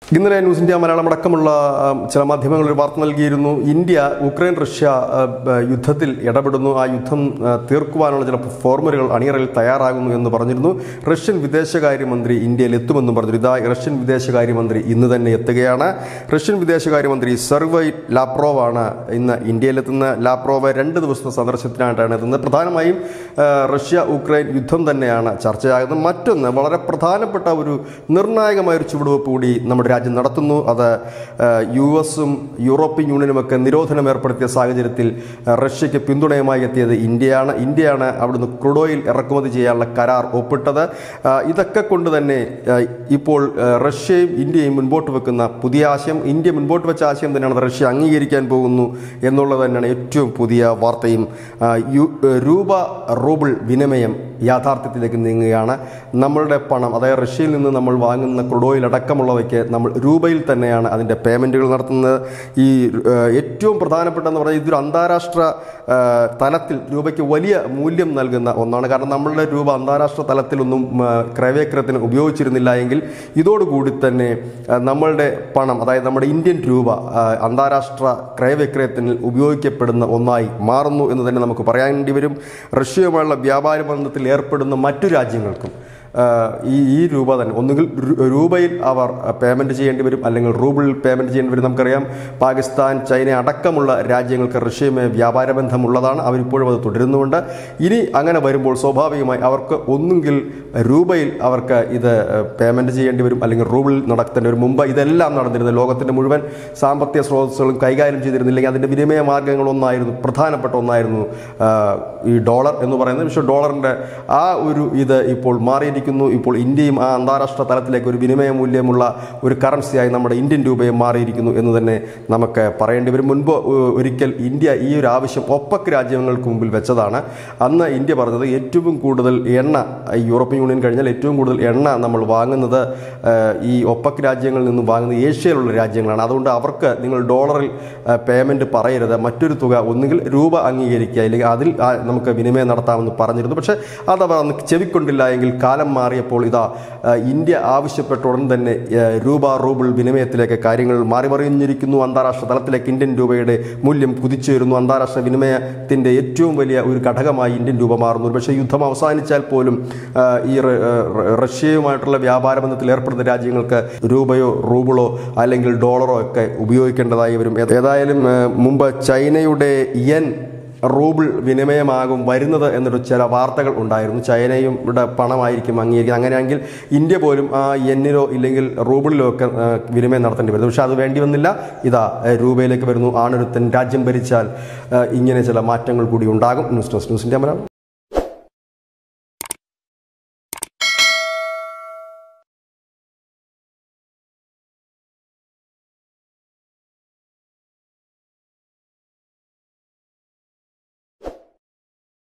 ഇന്നലെ news India Malayalam അടക്കമുള്ള ആ, ചില മാധ്യമങ്ങൾ ഒരു വാർത്ത നൽകിയിരുന്നു ഇന്ത്യ ഉക്രൈൻ റഷ്യ ആ, ബ- യുദ്ധത്തിൽ ഇടപെടുന്നു ആ യുദ്ധം ആ, തീർക്കുവാനുള്ള ചില ഫോർമുലകൾ അണിയറയിൽ തയ്യാറാകുന്നു എന്ന് പറഞ്ഞിരുന്നു റഷ്യൻ വിദേശകാര്യമന്ത്രി ഇന്ത്യയിൽ എത്തുമെന്നും പറഞ്ഞു ഇതാ റഷ്യൻ വിദേശകാര്യമന്ത്രി ഇന്ന് തന്നെ എത്തുകയാണ് റഷ്യൻ വിദേശകാര്യമന്ത്രി സെർവൈ ലാപ്രോവാണ് ഇന്ന് ഇന്ത്യയിലെത്തുന്ന ലാപ്രോവ് രണ്ട് ദിവസത്തെ സന്ദർശനത്തിനായിട്ടാണ് എത്തുന്നത് പ്രധാനമായും ആ, റഷ്യ ഉക്രൈൻ യുദ്ധം തന്നെയാണ് ചർച്ചയാകുന്നത് മറ്റൊന്ന് വളരെ പ്രധാനപ്പെട്ട ഒരു നിർണായകമായ ഒരു ചുവടുവെപ്പ് കൂടി നമ്മുടെ രാജ്യം നടത്തുന്നു അത് ആ, യു എസും യൂറോപ്യൻ യൂണിയനുമൊക്കെ നിരോധനം ഏർപ്പെടുത്തിയ സാഹചര്യത്തിൽ ആ, റഷ്യയ്ക്ക് പിന്തുണയുമായി എത്തിയത് ഇന്ത്യയാണ് ഇന്ത്യയാണ് അവിടുന്ന് ക്രൂഡ് ഓയിൽ ഇറക്കുമതി ചെയ്യാനുള്ള കരാർ ഒപ്പിട്ടത് ആ, ഇതൊക്കെ കൊണ്ട് തന്നെ ആ, ഇപ്പോൾ ആ, റഷ്യയും ഇന്ത്യയും മുൻപോട്ട് വെക്കുന്ന പുതിയ ആശയം ഇന്ത്യ മുൻപോട്ട് വെച്ച ആശയം തന്നെയാണ് അത് റഷ്യ അംഗീകരിക്കാൻ പോകുന്നു എന്നുള്ളത് തന്നെയാണ് ഏറ്റവും പുതിയ വാർത്തയും ആ, യു- രൂപ റൂബിൾ വിനിമയം യാഥാർത്ഥ്യത്തിലേക്ക് നീങ്ങുകയാണ് നമ്മളുടെ പണം അതായത് റഷ്യയിൽ നിന്ന് നമ്മൾ വാങ്ങുന്ന ക്രൂഡ് ഓയിൽ അടക്കമുള്ളവയ്ക്ക് നമ്മൾ രൂപയിൽ തന്നെയാണ് അതിൻ്റെ പേയ്മെൻറ്റുകൾ നടത്തുന്നത് ഈ ആ, ഏറ്റവും പ്രധാനപ്പെട്ടെന്ന് പറഞ്ഞാൽ ഇതൊരു അന്താരാഷ്ട്ര ആ, തലത്തിൽ രൂപയ്ക്ക് വലിയ മൂല്യം നൽകുന്ന ഒന്നാണ് കാരണം നമ്മളുടെ രൂപ അന്താരാഷ്ട്ര തലത്തിലൊന്നും ആ, ക്രയവിക്രയത്തിന് ഉപയോഗിച്ചിരുന്നില്ല എങ്കിൽ ഇതോടുകൂടി തന്നെ ആ, നമ്മളുടെ പണം അതായത് നമ്മുടെ ഇന്ത്യൻ രൂപ ആ, അന്താരാഷ്ട്ര ക്രയവിക്രയത്തിന് ഉപയോഗിക്കപ്പെടുന്ന ഒന്നായി മാറുന്നു എന്ന് തന്നെ നമുക്ക് പറയേണ്ടി വരും റഷ്യയുമായുള്ള വ്യാപാര ബന്ധത്തിൽ ഏർപ്പെടുന്ന മറ്റു രാജ്യങ്ങൾക്കും ആ, ഈ ഈ രൂപ തന്നെ ഒന്നുകിൽ രു- രൂപയിൽ അവർ പേയ്മെൻറ്റ് ചെയ്യേണ്ടി വരും അല്ലെങ്കിൽ റൂബിളിൽ പേയ്മെൻറ്റ് ചെയ്യേണ്ടി വരും നമുക്കറിയാം പാകിസ്ഥാൻ ചൈന അടക്കമുള്ള രാജ്യങ്ങൾക്ക് റഷ്യയുമായി വ്യാപാര ബന്ധമുള്ളതാണ് അവരിപ്പോഴും അത് തുടരുന്നുണ്ട് ഇനി അങ്ങനെ വരുമ്പോൾ സ്വാഭാവികമായി അവർക്ക് ഒന്നുകിൽ രൂപയിൽ അവർക്ക് ഇത് പേയ്മെൻറ്റ് ചെയ്യേണ്ടി വരും അല്ലെങ്കിൽ റൂബിളിൽ നടത്തേണ്ടി വരും മുമ്പ് ഇതെല്ലാം നടന്നിരുന്നത് ലോകത്തിൻ്റെ മുഴുവൻ സാമ്പത്തിക സ്രോതസ്സുകളും കൈകാര്യം ചെയ്തിരുന്നില്ലെങ്കിൽ അതിൻ്റെ വിനിമയ മാർഗ്ഗങ്ങളൊന്നായിരുന്നു പ്രധാനപ്പെട്ട ഒന്നായിരുന്നു ആ, ഈ ഡോളർ എന്ന് പറയുന്നത് പക്ഷേ ഡോളറിൻ്റെ ആ ഒരു ഇത് ഇപ്പോൾ മാറിയിരിക്കുന്നു ഇപ്പോൾ ഇന്ത്യയും ആ അന്താരാഷ്ട്ര തലത്തിലേക്ക് ഒരു വിനിമയ മൂല്യമുള്ള ഒരു കറൻസിയായി നമ്മുടെ ഇന്ത്യൻ രൂപയും മാറിയിരിക്കുന്നു എന്ന് തന്നെ നമുക്ക് പറയേണ്ടി വരും മുൻപ് ഒ- ഒരിക്കൽ ഇന്ത്യ ഈ ഒരു ആവശ്യം ഒപ്പക് രാജ്യങ്ങൾക്ക് മുമ്പിൽ വെച്ചതാണ് അന്ന് ഇന്ത്യ പറഞ്ഞത് ഏറ്റവും കൂടുതൽ എണ്ണ ഈ യൂറോപ്യൻ യൂണിയൻ കഴിഞ്ഞാൽ ഏറ്റവും കൂടുതൽ എണ്ണ നമ്മൾ വാങ്ങുന്നത് ആ, ഈ ഒപ്പക് രാജ്യങ്ങളിൽ നിന്നും വാങ്ങുന്നത് ഏഷ്യയിലുള്ള രാജ്യങ്ങളാണ് അതുകൊണ്ട് അവർക്ക് നിങ്ങൾ ഡോളറിൽ പേയ്മെൻറ്റ് പറയരുത് മറ്റൊരു തുക ഒന്നുകിൽ രൂപ അംഗീകരിക്കുക അല്ലെങ്കിൽ അതിൽ ആ, നമുക്ക് വിനിമയം നടത്താമെന്ന് പറഞ്ഞിരുന്നു പക്ഷേ അതവർ അന്ന് ചെവിക്കൊണ്ടില്ല എങ്കിൽ കാലം മാറിയപ്പോൾ ഇതാ ആ, ഇന്ത്യ ആവശ്യപ്പെട്ട ഉടൻ തന്നെ ആ, രൂപ റൂബിൾ വിനിമയത്തിലേക്ക് കാര്യങ്ങൾ മാറി മറിഞ്ഞിരിക്കുന്നു അന്താരാഷ്ട്ര തലത്തിലേക്ക് ഇന്ത്യൻ രൂപയുടെ മൂല്യം കുതിച്ചുയരുന്നു അന്താരാഷ്ട്ര വിനിമയത്തിൻ്റെ ഏറ്റവും വലിയ ഒരു ഘടകമായി ഇന്ത്യൻ രൂപ മാറുന്നു പക്ഷേ യുദ്ധം അവസാനിച്ചാൽ പോലും ആ, ഈ റ- റ- റഷ്യയുമായിട്ടുള്ള വ്യാപാര ബന്ധത്തിൽ ഏർപ്പെടുന്ന രാജ്യങ്ങൾക്ക് രൂപയോ റൂബിളോ അല്ലെങ്കിൽ ഡോളറോ ഒക്കെ ഉപയോഗിക്കേണ്ടതായി വരും ഏതായാലും ആ, മുമ്പ് ചൈനയുടെ യെൻ റൂബിൾ വിനിമയമാകും വരുന്നത് എന്നൊരു ചില വാർത്തകൾ ഉണ്ടായിരുന്നു ചൈനയും ഇവിടെ പണമായിരിക്കും അംഗീകരിക്കുന്നത് അങ്ങനെയാണെങ്കിൽ ഇന്ത്യ പോലും ആ യെന്നിലോ ഇല്ലെങ്കിൽ റൂബിളിലോ ഒക്കെ ആ, വിനിമയം നടത്തേണ്ടി വരുന്നു പക്ഷേ അത് വേണ്ടി വന്നില്ല ഇതാ ആ, രൂപയിലേക്ക് വരുന്നു ആണൊരുത്തൻ രാജ്യം ഭരിച്ചാൽ ആ, ഇങ്ങനെ ചില മാറ്റങ്ങൾ കൂടി ഉണ്ടാകും news desk news India Malayalam